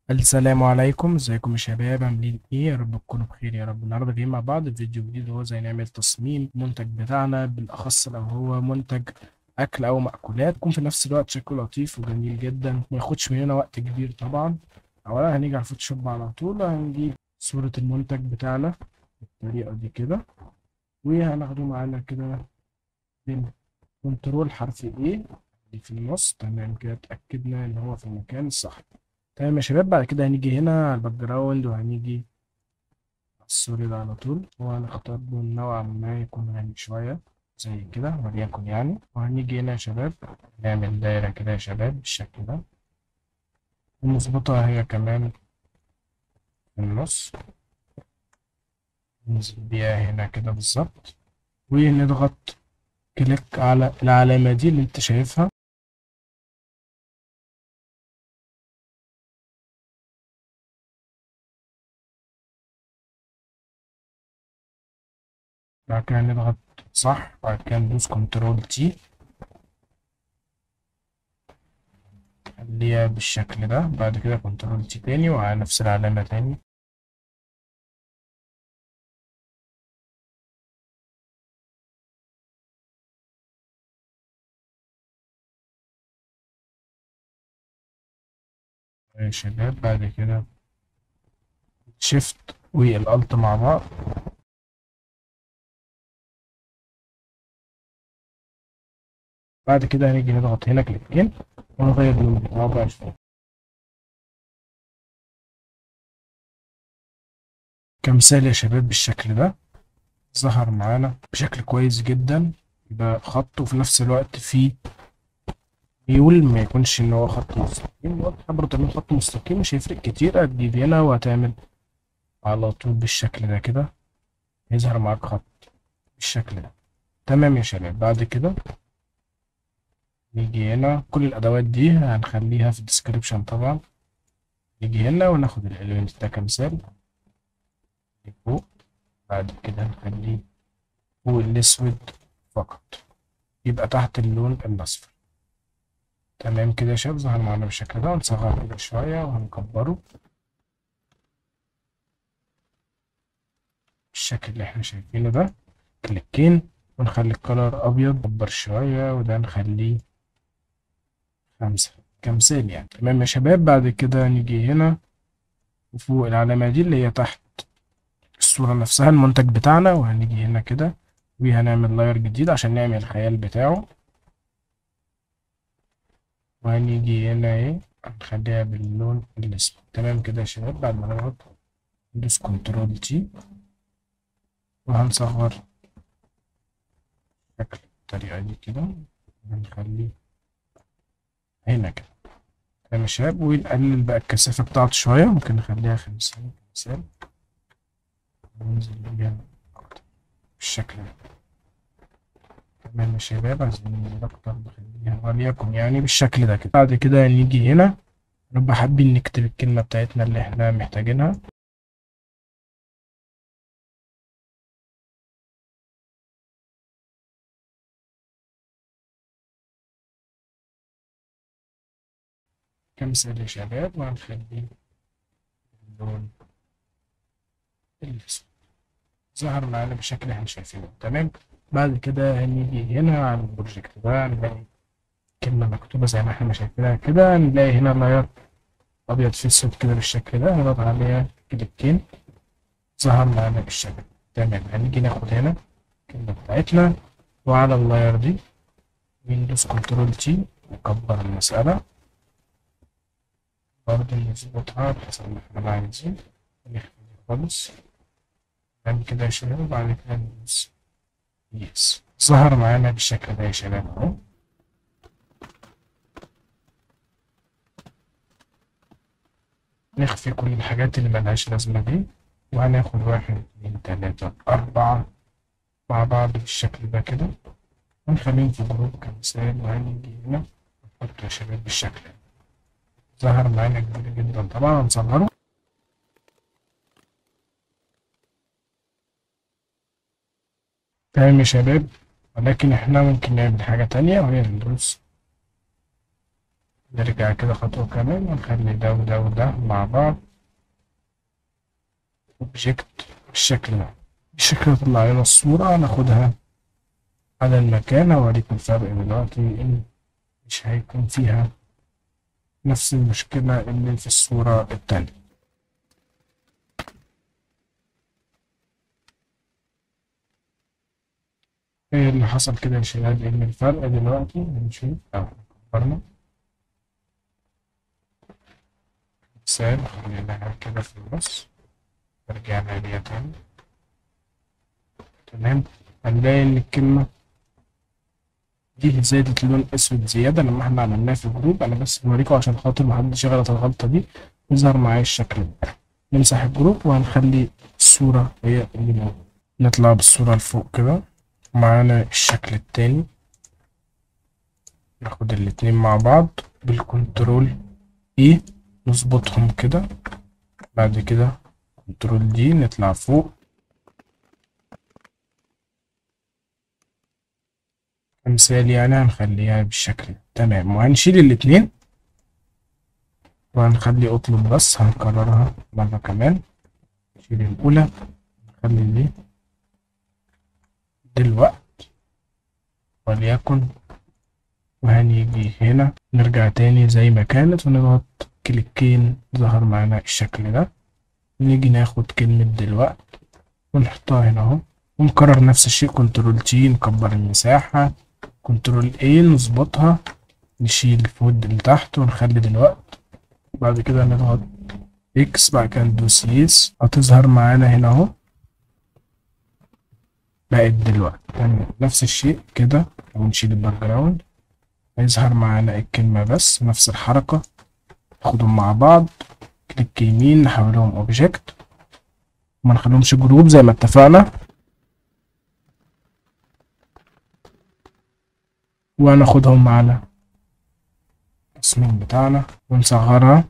السلام عليكم ازيكم يا شباب عاملين ايه يا رب تكونوا بخير يا رب النهارده جايين مع بعض في فيديو جديد هو زي نعمل تصميم منتج بتاعنا بالاخص لو هو منتج اكل او مأكولات يكون في نفس الوقت شكله لطيف وجميل جدا ما ياخدش مننا وقت كبير طبعا اولا هنيجي على الفوتوشوب على طول وهنجيب صورة المنتج بتاعنا بالطريقة دي كده وهناخده معانا كده من كنترول حرف ايه اللي في النص تمام كده اتأكدنا ان هو في المكان الصح تمام يا شباب بعد كده هنيجي هنا على الباك جراوند وهنيجي على السوري ده على طول وهنختار لون نوعا ما يكون غامق شوية زي كده وليكن يعني وهنيجي هنا يا شباب نعمل دايرة كده يا شباب بالشكل ده ونظبطها هي كمان في النص ننزل بيها هنا كده بالظبط ونضغط كليك على العلامة دي اللي انت شايفها بعد كده نضغط صح بعد كده ندوس كنترول تي خليها بالشكل ده بعد كده كنترول تي تاني وعلى نفس العلامة تاني يا شباب بعد كده شيفت والالت مع بعض بعد كده هنيجي نضغط هنا كليكين ونغير اللون بتاعه بقى شوية كمثال يا شباب بالشكل ده ظهر معانا بشكل كويس جدا يبقى خط وفي نفس الوقت فيه ميول ما يكونش ان هو خط مستقيم لو حابب تعمل خط مستقيم مش هيفرق كتير هتجيب هنا وهتعمل على طول بالشكل ده كده يظهر معاك خط بالشكل ده تمام يا شباب بعد كده نيجي هنا كل الادوات دي هنخليها في الديسكريبشن طبعا نيجي هنا وناخد الاليمنت ده كمثال فوق بعد كده نخليه فوق الاسود فقط يبقى تحت اللون الاصفر تمام كده يا شباب ظهر معانا بالشكل ده ونصغر كده شوية وهنكبره بالشكل اللي احنا شايفينه ده كليكين ونخلي الكلر ابيض نكبر شوية وده نخليه خمسة كمثال يعني تمام يا شباب بعد كده نيجي هنا وفوق العلامة دي اللي هي تحت الصورة نفسها المنتج بتاعنا وهنيجي هنا كده وهنعمل لاير جديد عشان نعمل الخيال بتاعه وهنيجي هنا ايه هنخليها باللون الاسود تمام كده يا شباب بعد ما نضغط ندوس كنترول تي وهنصغر شكل الطريقة دي كده ونخليه هنا كده تمام يا شباب ونقلل بقى الكثافة بتاعته شوية ممكن نخليها خمسين كمثال وننزل بيها أكتر بالشكل ده تمام يا شباب عايزين ننزل أكتر نخليها وليكن يعني بالشكل ده كده بعد كده نيجي هنا نبقى حابين نكتب الكلمة بتاعتنا اللي احنا محتاجينها كمثال يا شباب وهنخليه اللون الأسود ظهر معانا بالشكل اللي احنا شايفينه تمام بعد كده هنيجي هنا على البروجكت ده نلاقي كلمة مكتوبة زي ما احنا شايفينها كده نلاقي هنا لاير أبيض في أسود كده بالشكل ده نضغط عليها كليكين ظهر معانا بالشكل تمام هنيجي ناخد هنا الكلمة بتاعتنا وعلى اللاير دي ويندوز كنترول تي نكبر المسألة برضه نظبطها بحسب ما احنا عايزين نخفي خالص بعد كده يا شباب وبعد كده ندوس يس ظهر معانا بالشكل ده يا شباب اهو نخفي كل الحاجات اللي ملهاش لازمة دي وهناخد واحد اتنين تلاتة أربعة مع بعض بالشكل ده كده ونخليهم في جروب كمثال وهنيجي هنا نحط يا شباب بالشكل ده ظهر معانا كبير جدا طبعا هنصغره تمام يا شباب ولكن احنا ممكن نعمل حاجة تانية وهي ندوس نرجع كده خطوة كمان ونخلي ده وده وده مع بعض اوبجكت بالشكل ده بالشكل ده طلع لنا الصورة هناخدها على المكان أوريكم الفرق دلوقتي إن مش هيكون فيها نفس المشكلة اللي في الصورة التانية ايه اللي حصل كده يا شباب ان الفرق دلوقتي هنشوف او كبرنا مثال خليناها كده في النص رجعنا ليها تاني تمام هنلاقي ان الكلمة دي زادت لون اسود زيادة لما احنا عملناها في الجروب انا بس بوريكم عشان خاطر محدش يغلط الغلطة دي يظهر معايا الشكل ده نمسح الجروب وهنخلي الصورة هي اللي موجودة نطلع بالصورة لفوق كده معانا الشكل التاني ناخد الاتنين مع بعض بالكنترول اي نظبطهم كده بعد كده كنترول دي نطلع فوق كمثال يعني هنخليها بالشكل ده تمام وهنشيل الاتنين وهنخلي اطلب بس هنكررها مرة كمان نشيل الأولى نخلي دي دلوقت وليكن وهنيجي هنا نرجع تاني زي ما كانت ونضغط كليكين ظهر معانا الشكل ده نيجي ناخد كلمة دلوقت ونحطها هنا اهو ونكرر نفس الشيء كنترول تي نكبر المساحة كنترول اي نظبطها نشيل الفود اللي تحت ونخلي دلوقت بعد كده نضغط اكس بعد كده ندوس يس هتظهر معانا هنا اهو بقت دلوقتي يعني نفس الشيء كده لو نشيل الباك جراوند هيظهر معانا الكلمة بس نفس الحركة ناخدهم مع بعض كليك يمين نحولهم اوبجكت وما نخليهمش جروب زي ما اتفقنا وهناخدهم على التصميم بتاعنا ونصغرها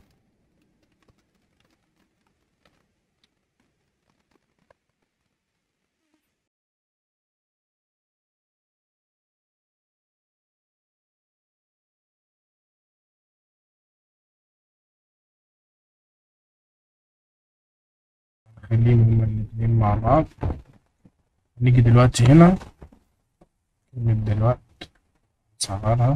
نخليهم هما الاتنين مع بعض نيجي دلوقتي هنا كلمة دلوقتي نصغرها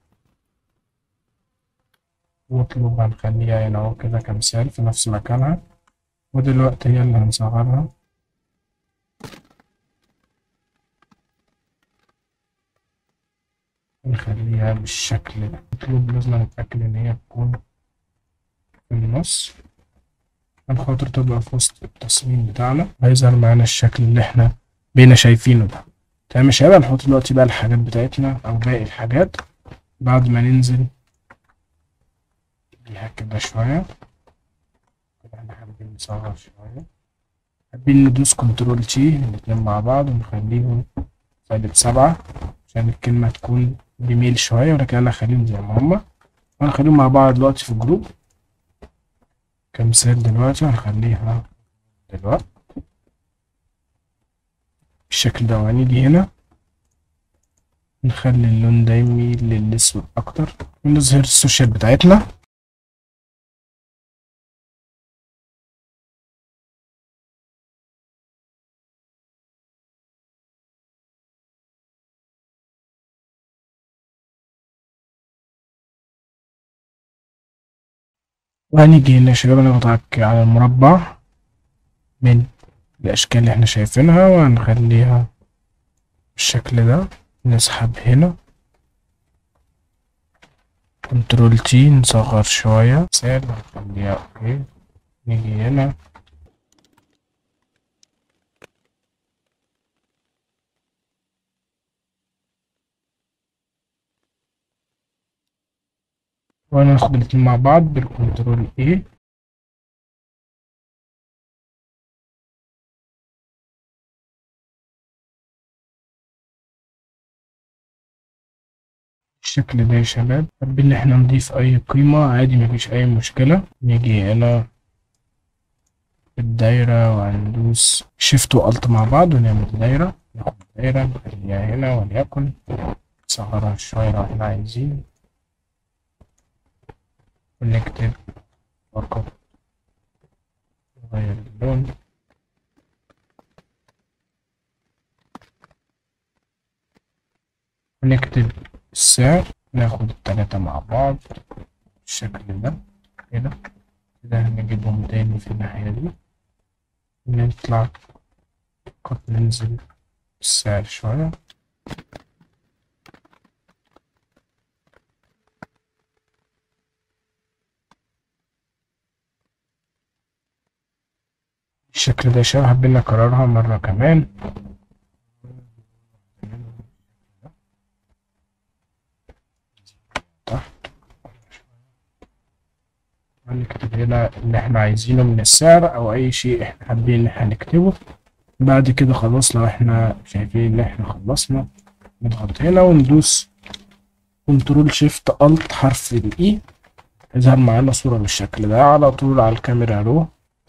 واطلب هنخليها هنا اهو كده كمثال في نفس مكانها ودلوقتي هي اللي هنصغرها نخليها بالشكل ده اطلب لازم نتأكد إن هي تكون في النص عشان خاطر تبقى في وسط التصميم بتاعنا هيظهر معانا الشكل اللي احنا بقينا شايفينه ده تمام يا شباب هنحط دلوقتي بقى الحاجات بتاعتنا أو باقي الحاجات بعد ما ننزل بيها كده شوية كده احنا حابين نصغر شوية حابين ندوس كنترول تي الاتنين مع بعض ونخليهم سالب سبعة عشان الكلمة تكون بميل شوية ولكن أنا هخليهم زي ما هما وهنخليهم مع بعض دلوقتي في الجروب كمثال دلوقتي هنخليها دلوقتي بالشكل ده وهنيجي هنا نخلي اللون ده يميل للأسود أكتر ونظهر السوشيال بتاعتنا وهنيجي هنا يا شباب نضغط على المربع من الأشكال اللي احنا شايفينها وهنخليها بالشكل ده نسحب هنا كنترول تي نصغر شوية مثال نخليها اوكي نيجي هنا وهناخد الاتنين مع بعض بالكنترول ايه بالشكل ده يا شباب حابين ان احنا نضيف اي قيمة عادي مفيش اي مشكلة نيجي هنا في الدايرة وهندوس شيفت والت مع بعض ونعمل دايرة ناخد دايرة نخليها هنا وليكن نصغرها شوية لو احنا عايزين ونكتب فقط نغير اللون ونكتب السعر ناخد التلاتة مع بعض بالشكل ده كده كده هنجيبهم تاني في الناحية دي نطلع فقط ننزل السعر شوية بالشكل ده يا شباب حابين نكررها مرة كمان تحت هنكتب هنا اللي احنا عايزينه من السعر او اي شيء احنا حابين ان احنا نكتبه بعد كده خلاص لو احنا شايفين ان احنا خلصنا نضغط هنا وندوس كنترول شيفت الت حرف الاي يظهر معانا صورة بالشكل ده على طول على الكاميرا رو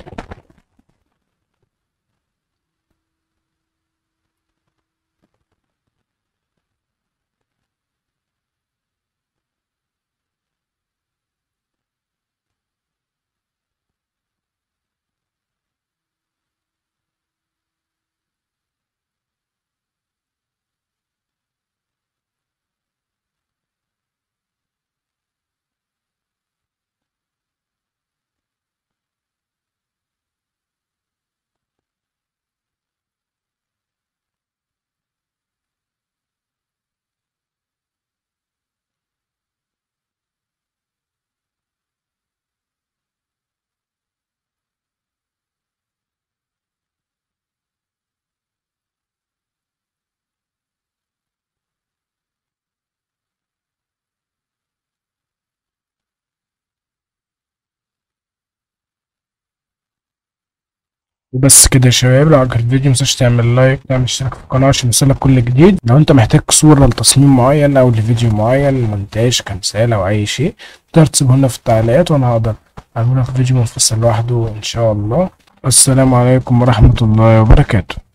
وبس كده يا شباب لو عجبك الفيديو متنساش تعمل لايك تعمل اشتراك في القناة عشان يوصلك كل جديد لو انت محتاج صورة لتصميم معين او لفيديو معين مونتاج كمثال او اي شيء تقدر تسيبه لنا في التعليقات وانا هقدر اعمله في فيديو منفصل لوحده ان شاء الله السلام عليكم ورحمة الله وبركاته